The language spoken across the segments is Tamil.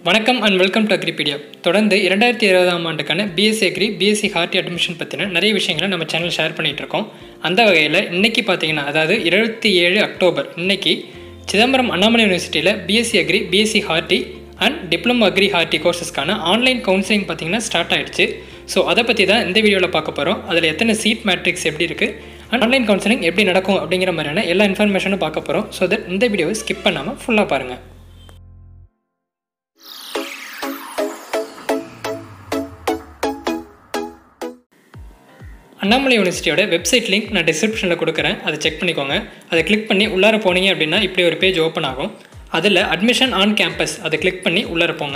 வணக்கம் அண்ட் வெல்கம் டு அக்ரிபீடியா தொடர்ந்து இரண்டாயிரத்தி இருபதாம் ஆண்டுக்கான BSc agri BSc horti admission பற்றின நிறைய விஷயங்களை நம்ம சேனல் ஷேர் பண்ணிகிட்டு இருக்கோம் அந்த வகையில் இன்னைக்கு பார்த்தீங்கன்னா அதாவது இருபத்தி ஏழு அக்டோபர் இன்னைக்கு சிதம்பரம் அண்ணாமலை யூனிவர்சிட்டியில் BSc agri BSc horti and diploma agri horti கோர்சஸ்க்கான ஆன்லைன் கவுன்சிலிங் பார்த்தீங்கன்னா ஸ்டார்ட் ஆயிடுச்சு ஸோ அதை பற்றி தான் இந்த வீடியோவில் பார்க்க போகிறோம் அதில் எத்தனை சீட் மேட்ரிக்ஸ் எப்படி இருக்குது அண்ட் ஆன்லைன் கவுன்சிலிங் எப்படி நடக்கும் அப்படிங்கிற மாதிரியான எல்லா இன்ஃபர்மேஷனும் பார்க்க போகிறோம் ஸோ தட் இந்த வீடியோவை ஸ்கிப் பண்ணாமல் ஃபுல்லாக பாருங்கள் அண்ணாமலை யூனிவர்சிட்டியோட வெப்சைட் லிங்க் நான் டிஸ்கிரிப்ஷனில் கொடுக்குறேன் அதை செக் பண்ணிக்கோங்க அதை கிளிக் பண்ணி உள்ளார போனீங்க அப்படின்னா இப்படி ஒரு பேஜ் ஓப்பன் ஆகும் அதில் அட்மிஷன் ஆன் கேம்பஸ் அதை கிளிக் பண்ணி உள்ளார போங்க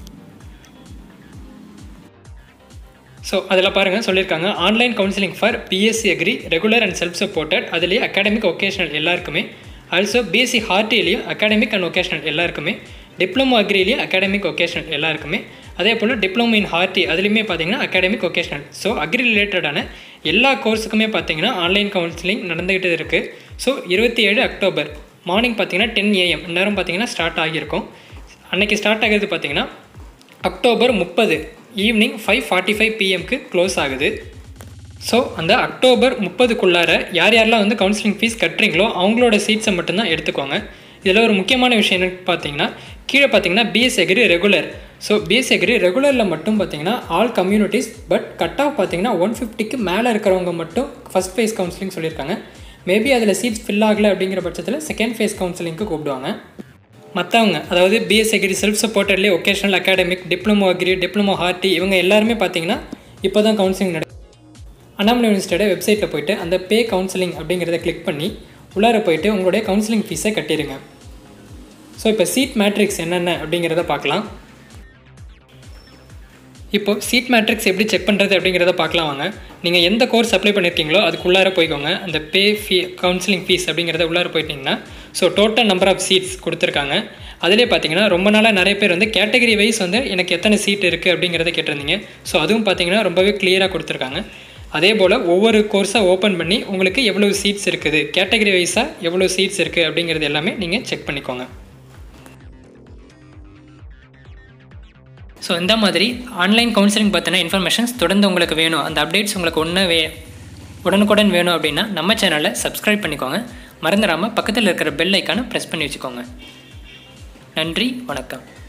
ஸோ அதில் பாருங்கள் சொல்லியிருக்காங்க online counselling for BSc agri regular and self supported அதுலேயே அகாடமிக் ஒகேஷனல் எல்லாருக்குமே ஆல்சோ பிஎஸ்சி ஹார்டிலையும் அகாடமிக் அண்ட் ஒகேஷனல் எல்லாருக்குமே டிப்ளமோ அக்ரிலையும் அகாடமிக் ஒகேஷனல் எல்லாருக்குமே அதே போல் டிப்ளமோ இன் ஹார்டி அதுலேயுமே பார்த்தீங்கன்னா அகாடமிக் ஒகேஷனல் ஸோ அக்ரி ரிலேட்டடான எல்லா கோர்ஸுக்குமே பார்த்தீங்கன்னா ஆன்லைன் கவுன்சிலிங் நடந்துகிட்டு இருக்குது ஸோ இருபத்தி ஏழு அக்டோபர் மார்னிங் பார்த்தீங்கன்னா டென் ஏஎம் நேரம் பார்த்தீங்கன்னா ஸ்டார்ட் ஆகியிருக்கும் அன்றைக்கி ஸ்டார்ட் ஆகிறது பார்த்தீங்கன்னா அக்டோபர் முப்பது ஈவினிங் ஃபைவ் ஃபார்ட்டி ஃபைவ் பிஎம்க்கு க்ளோஸ் ஆகுது ஸோ அந்த அக்டோபர் முப்பதுக்குள்ளார யார் யாரெல்லாம் வந்து கவுன்சிலிங் ஃபீஸ் கட்டுறீங்களோ அவங்களோட சீட்ஸை மட்டும்தான் எடுத்துக்கோங்க இதில் ஒரு முக்கியமான விஷயம் என்னன்னு பார்த்தீங்கன்னா கீழே பார்த்தீங்கன்னா BS agri regular so BS agri ரெகுலரில் மட்டும் பார்த்தீங்கன்னா all communities but cut off பார்த்தீங்கன்னா ஒன் ஃபிஃப்டிக்கு மேலே இருக்கிறவங்க மட்டும் ஃபஸ்ட் ஃபேஸ் கவுன்சிலிங் சொல்லியிருக்காங்க மேபி அதில் சீட்ஸ் ஃபில் ஆகலை அப்படிங்கிற பட்சத்தில் செகண்ட் ஃபேஸ் கவுன்சிலிங்க்கு கூப்பிடுவாங்க மற்றவங்க அதாவது பிஎஸ் அக்ரி செல்ஃப் சப்போர்ட்டட்லேயே vocational academic diploma agri diploma horti இவங்க எல்லாருமே பார்த்தீங்கன்னா இப்போ தான் கவுன்சிலிங் நட அண்ணாமலை யூனிவர்சிட்டியோட வெப்சைட்டில் போயிட்டு அந்த பே கவுன்சிலிங் அப்படிங்கிறத கிளிக் பண்ணி உள்ளார போயிட்டு உங்களுடைய கவுன்சிலிங் ஃபீஸை கட்டிடுங்க ஸோ இப்போ சீட் மேட்ரிக்ஸ் என்னென்ன அப்படிங்கிறத பார்க்கலாம் இப்போ சீட் மேட்ரிக்ஸ் எப்படி செக் பண்ணுறது அப்படிங்கிறத பார்க்கலாம் வாங்க நீங்கள் எந்த கோர்ஸ் அப்ளை பண்ணியிருக்கீங்களோ அதுக்குள்ளார போய்க்கோங்க அந்த பே ஃபீ கவுன்சிலிங் ஃபீஸ் அப்படிங்கிறத உள்ளார போயிட்டீங்கன்னா so total number of seats கொடுத்துருக்காங்க அதிலே பார்த்தீங்கன்னா ரொம்ப நாளாக நிறைய பேர் வந்து கேட்டகரி வைஸ் வந்து எனக்கு எத்தனை சீட் இருக்குது அப்படிங்கிறத கேட்டிருந்தீங்க ஸோ அதுவும் பார்த்தீங்கன்னா ரொம்பவே கிளியராக கொடுத்துருக்காங்க அதே போல் ஒவ்வொரு கோர்ஸாக ஓப்பன் பண்ணி உங்களுக்கு எவ்வளோ சீட்ஸ் இருக்குது கேட்டகரி வைஸாக எவ்வளோ சீட்ஸ் இருக்குது அப்படிங்கிறது எல்லாமே நீங்கள் செக் பண்ணிக்கோங்க ஸோ இந்த மாதிரி ஆன்லைன் கவுன்சிலிங் பற்றின இன்ஃபர்மேஷன்ஸ் தொடர்ந்து உங்களுக்கு வேணும் அந்த அப்டேட்ஸ் உங்களுக்கு ஒன்று வே உடனுக்குடன் வேணும் அப்படின்னா நம்ம சேனலை சப்ஸ்கிரைப் பண்ணிக்கோங்க மறந்துடாமல் பக்கத்தில் இருக்கிற பெல் ஐக்கானை ப்ரெஸ் பண்ணி வச்சுக்கோங்க நன்றி வணக்கம்